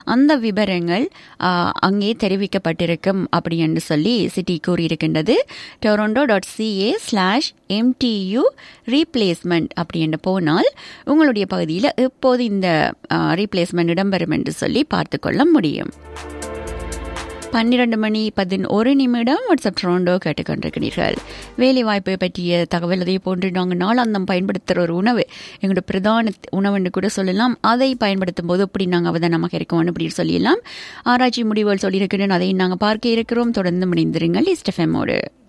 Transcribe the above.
அந்த விவரங்கள் ஆ, அங்கே தெரிவிக்கப்பட்டிருக்கும் அப்படி என்று சொல்லி சிட்டி கூறியிருக்கின்றது Toronto dot CA slash MTU replacement அப்படி என்று போனால் உங்களுடைய பகுதியில் எப்போது இந்த ரீப்ளேஸ்மெண்ட் இடம்பெறும் என்று சொல்லி பார்த்து கொள்ள முடியும் பன்னிரண்டு மணி பதினொரு நிமிடம் வாட்ஸ்அப் ட்ரோண்டோ கேட்டுக்கொண்டிருக்கிறீர்கள் வேலை வாய்ப்பை பற்றிய தகவல் அதே போன்று நாங்கள் நாளாந்தம் பயன்படுத்துகிற ஒரு உணவு எங்களோட பிரதான உணவுன்னு கூட சொல்லலாம் அதை பயன்படுத்தும் போது இப்படி நாங்கள் அவதானமாக இருக்கோம் அப்படின்னு சொல்லிடலாம் ஆராய்ச்சி முடிவுகள் சொல்லியிருக்கிறேன் அதையும் நாங்கள் பார்க்க இருக்கிறோம் தொடர்ந்து முடிந்திருங்கள் இஸ்டஃபெமோடு